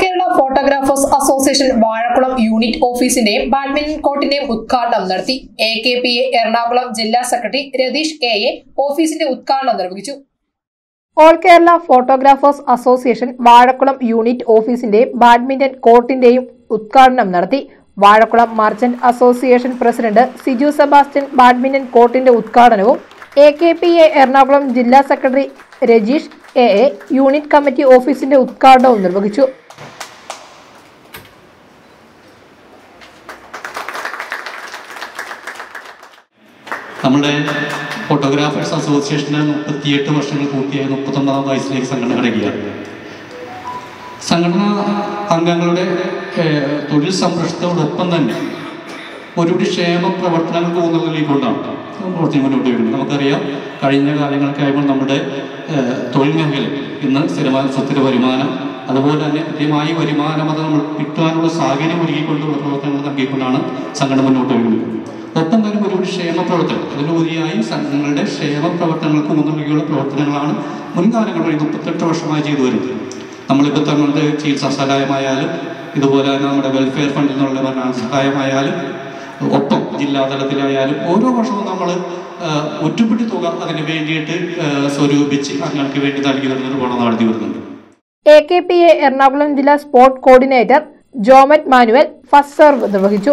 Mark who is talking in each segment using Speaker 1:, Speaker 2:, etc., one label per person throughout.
Speaker 1: Kerala photographers association Vazhakulam unit ഓഫീസിന്റെയും badminton കോർട്ടിന്റെയും ഉദ്ഘാടനം നടത്തി A K P A Ernakulam ജില്ലാ സെക്രട്ടറി രതീഷ് എ എ ഓഫീസിന്റെ ഉദ്ഘാടനം നിർവഹിച്ചു all Kerala photographers association Vazhakulam unit ഓഫീസിന്റെയും ബാഡ്മിന്റൺ കോർട്ടിന്റെയും ഉദ്ഘാടനം നടത്തി Vazhakulam merchant association president Siju Sebastian badminton കോർട്ടിന്റെ ഉദ്ഘാടനവും A K P A Ernakulam ജില്ലാ secretary Rajeesh A A unit committee ഓഫീസിന്റെ ഉദ്ഘാടനവും നിർവഹിച്ചു
Speaker 2: നമ്മുടെ ഫോട്ടോഗ്രാഫേഴ്സ് അസോസിയേഷന് മുപ്പത്തിയെട്ട് വർഷങ്ങൾ പൂർത്തിയായി മുപ്പത്തൊമ്പതാം വയസ്സിലേക്ക് സംഘടന കിടക്കുകയാണ് സംഘടന അംഗങ്ങളുടെ ഏഹ്, തൊഴിൽ സംരക്ഷണത്തോടൊപ്പം തന്നെ ഒരുപിടി ക്ഷേമ പ്രവർത്തനങ്ങൾക്ക് ഊന്നലിലേക്കൊണ്ടാണ് പ്രവർത്തി മുന്നോട്ട് വരുന്നത് നമുക്കറിയാം കഴിഞ്ഞ കാലങ്ങൾക്കായപ്പോൾ നമ്മുടെ ഏഹ്, തൊഴിൽ മേഖല ഇന്ന് സ്ഥിരമായ സുസ്ഥിര വരുമാനം അതുപോലെ തന്നെ കൃത്യമായി വരുമാനം അത് നമ്മൾ കിട്ടാനുള്ള സാഹചര്യം ഒരുക്കിക്കൊണ്ടുള്ള പ്രവർത്തനങ്ങൾ നൽകിക്കൊണ്ടാണ് സംഘടന മുന്നോട്ട് വരുന്നത് ഒപ്പം തന്നെ ഒരുപാട് ക്ഷേമ പ്രവർത്തനം അതിലുപരിയായി സംഘങ്ങളുടെ ക്ഷേമ പ്രവർത്തനങ്ങൾക്ക് ഊന്നൽകിയുള്ള പ്രവർത്തനങ്ങളാണ് മുൻകാലങ്ങളിൽ മുപ്പത്തെട്ട് വർഷമായി ചെയ്തു വരുന്നത് നമ്മളിപ്പോൾ നമ്മളുടെ ചികിത്സാ സഹായമായാലും ഇതുപോലെ തന്നെ നമ്മുടെ വെൽഫെയർ ഫണ്ടിൽ നിന്നുള്ള ഭരണ സഹായമായാലും ഒപ്പം ജില്ലാ തലത്തിലായാലും ഓരോ വർഷവും നമ്മൾ ഒറ്റപ്പെട്ടി തുക അതിന് വേണ്ടിയിട്ട് ആ, സ്വരൂപിച്ച് അംഗങ്ങൾക്ക് വേണ്ടി നൽകി വരുന്നൊരു ഗുണം നടത്തി വരുന്നുണ്ട്
Speaker 1: A K P A Ernakulam ജില്ലാ sport coordinator Jomet Manuel first serve നിർവഹിച്ചു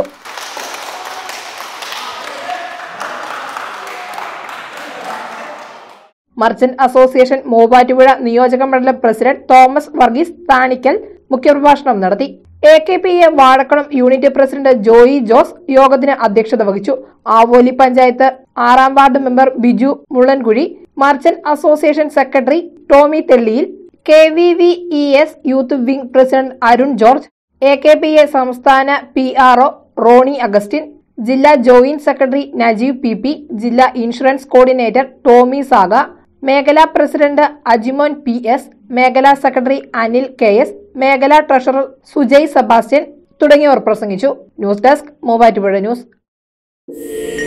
Speaker 1: മർച്ചന്റ് അസോസിയേഷൻ മൂവാറ്റുപുഴ നിയോജക മണ്ഡലം പ്രസിഡന്റ് തോമസ് വർഗീസ് താണിക്കൽ മുഖ്യപ്രഭാഷണം നടത്തി A K P A Vazhakulam unit president Joy Jose യോഗത്തിന് അധ്യക്ഷത വഹിച്ചു ആവോലി പഞ്ചായത്ത് ആറാം ward member Biju Mullankuzhi merchant association secretary Tommy Thelliyil K V V E S youth wing president Arun George A K P A സംസ്ഥാന P R O Roni Augustine ജില്ലാ joint secretary Najeeb P P ജില്ലാ insurance coordinator Tommy Saga മേഖലാ president Ajimon P S മേഖലാ secretary Anil K S മേഖലാ treasurer Sujay Sebastian തുടങ്ങിയവർ പ്രസംഗിച്ചു news desk Muvattupuzha news